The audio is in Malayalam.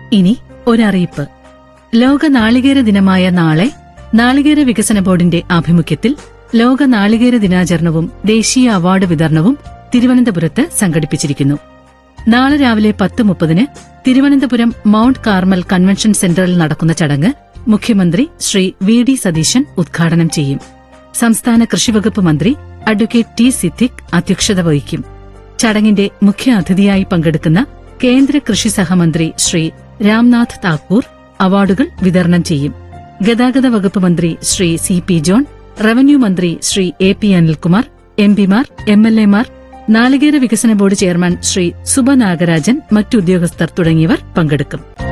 ഇനി ഒരറിയിപ്പ് ലോക നാളികേര ദിനമായ നാളെ നാളികേര വികസന ബോർഡിന്റെ ആഭിമുഖ്യത്തിൽ ലോക നാളികേര ദിനാചരണവും ദേശീയ അവാർഡ് വിതരണവും തിരുവനന്തപുരത്ത് സംഘടിപ്പിച്ചിരിക്കുന്നു നാളെ രാവിലെ പത്ത് മുപ്പതിന് തിരുവനന്തപുരം മൌണ്ട് കാർമൽ കൺവെൻഷൻ സെന്ററിൽ നടക്കുന്ന ചടങ്ങ് മുഖ്യമന്ത്രി ശ്രീ വി ഡി സതീശൻ ഉദ്ഘാടനം ചെയ്യും സംസ്ഥാന കൃഷിവകുപ്പ് മന്ത്രി അഡ്വക്കേറ്റ് ടി സിദ്ദിഖ് അധ്യക്ഷത വഹിക്കും ചടങ്ങിന്റെ മുഖ്യ അതിഥിയായി പങ്കെടുക്കുന്ന കേന്ദ്ര കൃഷി സഹമന്ത്രി ശ്രീ രാംനാഥ് താക്കൂർ അവാർഡുകൾ വിതരണം ചെയ്യും ഗതാഗത വകുപ്പ് മന്ത്രി Shri C P John revenue മന്ത്രി ശ്രീ എ പി അനിൽകുമാർ എം പിമാർ എം എൽ എമാർ നാളികേര വികസന ബോർഡ് ചെയർമാൻ ശ്രീ സുബ നാഗരാജൻ മറ്റുദ്യോഗസ്ഥർ തുടങ്ങിയവർ പങ്കെടുക്കും